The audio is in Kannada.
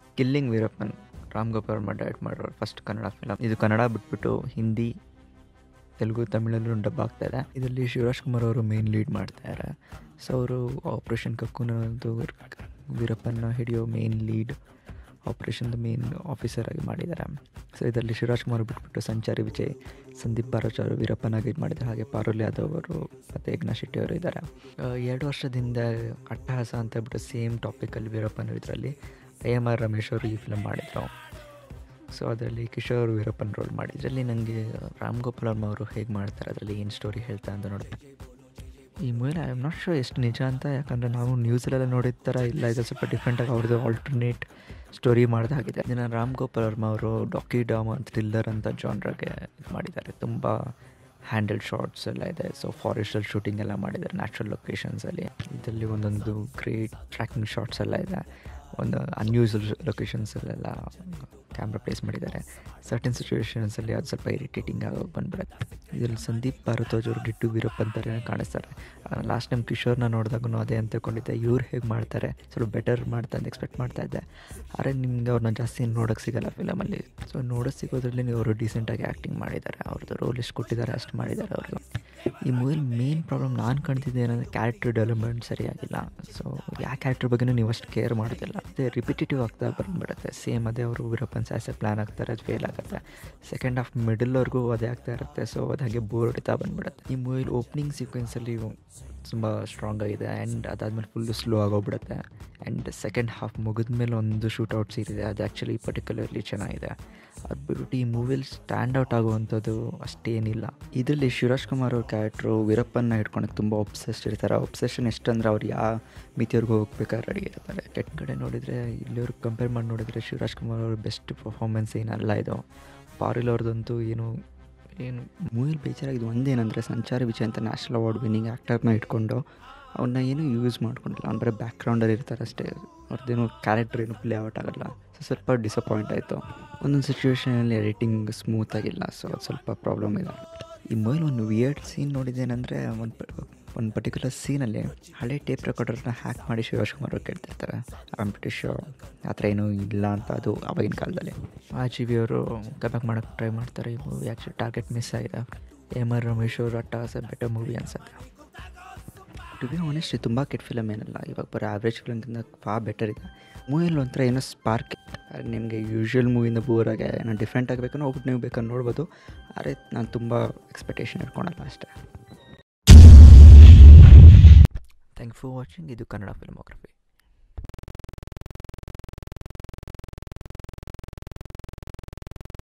ಕಿಲ್ಲಿಂಗ್ ವೀರಪ್ಪನ್ ರಾಮ್ ಗೋಪಾಲ್ ವರ್ಮ ಡೈರೆಕ್ಟ್ ಮಾಡಿರೋ ಫಸ್ಟ್ ಕನ್ನಡ ಫಿಲಮ್ ಇದು ಕನ್ನಡ ಬಿಟ್ಬಿಟ್ಟು ಹಿಂದಿ ತೆಲುಗು ತಮಿಳಲ್ಲೂ ಡಬ್ ಆಗ್ತಾ ಇದೆ ಇದರಲ್ಲಿ ಶಿವರಾಜ್ ಕುಮಾರ್ ಅವರು ಮೇನ್ ಲೀಡ್ ಮಾಡ್ತಾರೆ ಸೊ ಅವರು ಆಪ್ರೇಷನ್ ಕಕ್ಕುನ ಒಂದು ವೀರಪ್ಪನ ಹಿಡಿಯೋ ಮೇನ್ ಲೀಡ್ ಆಪ್ರೇಷನ್ದು ಮೇನ್ ಆಫೀಸರ್ ಆಗಿ ಮಾಡಿದ್ದಾರೆ ಸೊ ಇದರಲ್ಲಿ ಶಿವರಾಜ್ ಕುಮಾರ್ ಬಿಟ್ಬಿಟ್ಟು ಸಂಚಾರಿ ವಿಜಯ್ ಸಂದೀಪ್ ಬಾರೋಚ್ ಅವರು ವೀರಪ್ಪನಾಗಿ ಇದು ಮಾಡಿದ್ದಾರೆ ಹಾಗೆ ಪಾರುಲ್ ಯಾದವ್ ಅವರು ಮತ್ತು ಯಜ್ಞಾ ಶೆಟ್ಟಿ ಅವರು ಇದ್ದಾರೆ ಆ, ಎರಡು ವರ್ಷದಿಂದ ಅಟ್ಟಹಾಸ ಅಂತ ಹೇಳ್ಬಿಟ್ಟು ಸೇಮ್ ಟಾಪಿಕಲ್ಲಿ ವೀರಪ್ಪನ ಇದರಲ್ಲಿ ಎ ಎಮ್ ಆರ್ ರಮೇಶ್ ಅವರು ಈ ಫಿಲಮ್ ಮಾಡಿದರು ಸೊ ಅದರಲ್ಲಿ ಕಿಶೋರ್ ವೀರಪ್ಪನ್ ರೋಲ್ ಮಾಡಿ ಇದರಲ್ಲಿ ನನಗೆ ರಾಮ್ ಗೋಪಾಲ್ ವರ್ಮ ಅವರು ಹೇಗೆ ಮಾಡ್ತಾರೆ ಅದರಲ್ಲಿ ಏನು ಸ್ಟೋರಿ ಹೇಳ್ತಾ ಅಂತ ನೋಡಿದೆ ಈ ಮೂವಿನ ಐ ಆಮ್ ನಾಟ್ ಶೋರ್ ಎಷ್ಟು ನಿಜ ಅಂತ ಯಾಕಂದರೆ ನಾವು ನ್ಯೂಸಲ್ಲೆಲ್ಲ ನೋಡಿದ ಥರ ಇಲ್ಲ ಇದು ಸ್ವಲ್ಪ ಡಿಫ್ರೆಂಟಾಗಿ ಅವ್ರದ್ದು ಆಲ್ಟರ್ನೇಟ್ ಸ್ಟೋರಿ ಮಾಡ್ದಾಗಿದೆ ಇದನ್ನು ರಾಮ್ ಗೋಪಾಲ್ ವರ್ಮ ಅವರು ಡಾಕಿ ಡಾಮ್ ಥ್ರಿಲ್ಲರ್ ಅಂತ ಜಾನ್ರಾಗೆ ಇದು ಮಾಡಿದ್ದಾರೆ ತುಂಬ ಹ್ಯಾಂಡಲ್ ಶಾರ್ಟ್ಸ್ ಎಲ್ಲ ಇದೆ ಸೊ ಫಾರೆಸ್ಟಲ್ಲಿ ಶೂಟಿಂಗ್ ಎಲ್ಲ ಮಾಡಿದ್ದಾರೆ ನ್ಯಾಚುರಲ್ ಲೊಕೇಶನ್ಸಲ್ಲಿ ಇದರಲ್ಲಿ ಒಂದೊಂದು ಗ್ರೇಟ್ ಟ್ರ್ಯಾಕಿಂಗ್ ಶಾರ್ಟ್ಸ್ ಎಲ್ಲ ಇದೆ ಒಂದು ಅನ್ಯೂಸಲ್ ಲೊಕೇಶನ್ಸಲ್ಲೆಲ್ಲ ಕ್ಯಾಮ್ರಾ ಪ್ಲೇಸ್ ಮಾಡಿದ್ದಾರೆ ಸರ್ಟನ್ ಸಿಚುವೇಶನ್ಸಲ್ಲಿ ಅದು ಸ್ವಲ್ಪ ಇರಿಟೇಟಿಂಗ್ ಆಗೋಗಿ ಬಂದ್ಬಿಡುತ್ತೆ ಇದರಲ್ಲಿ ಸಂದೀಪ್ ಭಾರದ್ವಾಜ್ ಅವರು ಡಿಟ್ಟು ವೀರಪ್ಪ ಅಂತಾರೆ ಕಾಣಿಸ್ತಾರೆ ಲಾಸ್ಟ್ ಟೈಮ್ ಕಿಶೋರ್ನ ನೋಡಿದಾಗೂ ಅದೇ ಅಂತ ತಿಳ್ಕೊಂಡಿದ್ದೆ ಇವ್ರು ಹೇಗೆ ಮಾಡ್ತಾರೆ ಸ್ವಲ್ಪ ಬೆಟರ್ ಮಾಡ್ತಾ ಅಂತ ಎಕ್ಸ್ಪೆಕ್ಟ್ ಮಾಡ್ತಾ ಇದ್ದೆ ಆದರೆ ನಿಮ್ಗೆ ಅವ್ರನ್ನ ಜಾಸ್ತಿ ನೋಡೋಕ್ಕೆ ಸಿಗಲ್ಲ ಫಿಲಮಲ್ಲಿ ಸೊ ನೋಡೋಕ್ಕೆ ಸಿಗೋದ್ರಲ್ಲಿ ನೀವು ಅವರು ಡೀಸೆಂಟಾಗಿ ಆ್ಯಕ್ಟಿಂಗ್ ಮಾಡಿದ್ದಾರೆ ಅವ್ರದ್ದು ರೋಲ್ ಎಷ್ಟು ಕೊಟ್ಟಿದ್ದಾರೆ ಅಷ್ಟು ಮಾಡಿದ್ದಾರೆ ಅವರು ಈ ಮೂವಿಲಿ ಮೇನ್ ಪ್ರಾಬ್ಲಮ್ ನಾನು ಕಾಣ್ತಿದ್ದೆ ಏನಂದರೆ ಕ್ಯಾರೆಕ್ಟರ್ ಡೆವಲಪ್ಮೆಂಟ್ ಸರಿಯಾಗಿಲ್ಲ ಸೊ ಯಾವ ಕ್ಯಾರೆಕ್ಟರ್ ಬಗ್ಗೆನೂ ನೀವು ಅಷ್ಟು ಕೇರ್ ಮಾಡೋದಿಲ್ಲ ಅದೇ ರಿಪಿಟೇಟಿವ್ ಆಗ್ತಾ ಬಂದ್ಬಿಡುತ್ತೆ ಸೇಮ್ ಅದೇ ಅವರು ವೀರಪ್ಪನ್ ಸಾಯ್ಸೆ ಪ್ಲ್ಯಾನ್ ಆಗ್ತಾರೆ ಅದು ಫೇಲ್ ಆಗುತ್ತೆ ಸೆಕೆಂಡ್ ಹಾಫ್ ಮಿಡಲ್ವರೆಗೂ ಅದೇ ಆಗ್ತಾ ಇರುತ್ತೆ ಸೊ ಅದು ಹಾಗೆ ಬೋರ್ ಹೊಡಿತಾ ಬಂದ್ಬಿಡುತ್ತೆ ಈ ಮೂವಿಲಿ ಓಪನಿಂಗ್ ಸೀಕ್ವೆನ್ಸಲ್ಲಿ ತುಂಬ ಸ್ಟ್ರಾಂಗ್ ಆಗಿದೆ ಆ್ಯಂಡ್ ಅದಾದಮೇಲೆ ಫುಲ್ಲು ಸ್ಲೋ ಆಗೋಗ್ಬಿಡುತ್ತೆ ಆ್ಯಂಡ್ ಸೆಕೆಂಡ್ ಹಾಫ್ ಮುಗಿದ್ಮೇಲೆ ಒಂದು ಶೂಟೌಟ್ ಸೀರಿದೆ ಅದು ಆ್ಯಕ್ಚುಲಿ ಪರ್ಟಿಕ್ಯುಲರ್ಲಿ ಚೆನ್ನಾಗಿದೆ ಅದು ಬಿಟ್ಬಿಟ್ಟು ಈ ಮೂವಿಲಿ ಸ್ಟ್ಯಾಂಡ್ ಔಟ್ ಆಗುವಂಥದ್ದು ಅಷ್ಟೇನಿಲ್ಲ ಇದರಲ್ಲಿ ಶಿವರಾಜ್ ಕುಮಾರ್ ಅವ್ರ ಕ್ಯಾರೆಕ್ಟ್ರು ವೀರಪ್ಪನ ಹಿಡ್ಕೊಳಕ್ಕೆ ತುಂಬ ಒಬ್ಸೆಸ್ಟ್ ಇರ್ತಾರೆ ಒಬ್ಸೆಷನ್ ಎಷ್ಟಂದ್ರೆ ಅವ್ರು ಯಾವ ಮಿತಿಯವ್ರಿಗೆ ಹೋಗ್ಬೇಕಾದ್ರೆ ರೆಡಿ ಇರ್ತಾರೆ ಕೆಟ್ಟ ಕಡೆ ನೋಡಿದರೆ ಇಲ್ಲಿಯವ್ರಿಗೆ ಕಂಪೇರ್ ಮಾಡಿ ನೋಡಿದರೆ ಶಿವರಾಜ್ ಕುಮಾರ್ ಅವ್ರ ಬೆಸ್ಟ್ ಪರ್ಫಾರ್ಮೆನ್ಸ್ ಏನಲ್ಲ ಇದು ಪಾರಿಲ್ ಅವ್ರದ್ದಂತೂ ಏನು ಏನು ಮೂವಿಲಿ ಬೇಜಾರಾಗಿದ್ದು ಒಂದೇನಂದರೆ ಸಂಚಾರಿ ವಿಜಯ್ ಅಂತ ನ್ಯಾಷನಲ್ ಅವಾರ್ಡ್ ವಿನ್ನಿಂಗ್ ಆ್ಯಕ್ಟರ್ನ ಇಟ್ಕೊಂಡು ಅವನ್ನ ಏನೂ ಯೂಸ್ ಮಾಡ್ಕೊಂಡಿಲ್ಲ ಅವ್ನು ಬರೀ ಬ್ಯಾಕ್ಗ್ರೌಂಡಲ್ಲಿ ಇರ್ತಾರೆ ಅಷ್ಟೇ ಅವ್ರದ್ದೇನು ಕ್ಯಾರೆಕ್ಟರ್ ಏನು ಪ್ಲೇ ಔಟ್ ಆಗಲ್ಲ ಸೊ ಸ್ವಲ್ಪ ಡಿಸಪಾಯಿಂಟ್ ಆಯಿತು ಒಂದೊಂದು ಸಿಚುವೇಷನಲ್ಲಿ ಎಡಿಟಿಂಗ್ ಸ್ಮೂತ್ ಆಗಿಲ್ಲ ಸೊ ಅದು ಸ್ವಲ್ಪ ಪ್ರಾಬ್ಲಮ್ ಇದೆ ಈ ಮೂವಿಲಿ ಒಂದು ವಿಯರ್ಡ್ ಸೀನ್ ನೋಡಿದ್ದೇನೆಂದರೆ ಒಂದು ಒಂದು ಪರ್ಟಿಕ್ಯುಲರ್ ಸೀನಲ್ಲಿ ಹಳೆ ಟೇಪ್ ರೆಕಾರ್ಡರ್ನ ಹ್ಯಾಕ್ ಮಾಡಿ ಶಿವರಾಜ್ ಕುಮಾರ್ ಅವ್ರು ಕೇಳ್ತಿರ್ತಾರೆ ಐಮ್ ಬ್ರಿಟಿಷ್ ಆ ಥರ ಏನೂ ಇಲ್ಲ ಅಂತ ಅದು ಅವಾಗಿನ ಕಾಲದಲ್ಲಿ ಆ ಜಿ ವಿ ಅವರು ಕಬ್ಯಾಕ್ ಮಾಡೋಕ್ಕೆ ಟ್ರೈ ಮಾಡ್ತಾರೆ ಈ ಮೂವಿ ಆ್ಯಕ್ಚುಲಿ ಟಾರ್ಗೆಟ್ ಮಿಸ್ ಆಗಿದೆ ಎಮ್ ಆರ್ ರಮೇಶ್ ಅವರು ಅಟ್ಟಾಸ ಬೆಟರ್ ಮೂವಿ ಅನ್ಸುತ್ತೆ ಟು ಬಿ ಆನೆಸ್ಟ್ ತುಂಬ ಕೆಟ್ಟ ಫಿಲಮ್ ಏನಲ್ಲ ಇವಾಗ ಬರೋ ಆವ್ರೇಜ್ ಫಿಲಮ್ಗಿಂತ ಫಾ ಬೆಟರ್ ಇದೆ ಮೂವಿಯಲ್ಲಿ ಒಂಥರ ಏನೋ ಸ್ಪಾರ್ಕ್ ನಿಮಗೆ ಯೂಶ್ವಲ್ ಮೂವಿಯಿಂದ ಬೋರಾಗೆ ಏನೋ ಡಿಫ್ರೆಂಟ್ ಆಗಬೇಕು ಹೋಗ್ಬಿಟ್ಟು ನೀವು ಬೇಕಾದ್ರೆ ನೋಡ್ಬೋದು ಆದರೆ ನಾನು ತುಂಬ ಎಕ್ಸ್ಪೆಕ್ಟೇಷನ್ ಇಟ್ಕೊಳಲ್ಲ ಅಷ್ಟೇ ಥ್ಯಾಂಕ್ ಫಾರ್ ವಾಚಿಂಗ್ ಇದು ಕನ್ನಡ ಫಿಲ್ಮೋಗ್ರಫಿ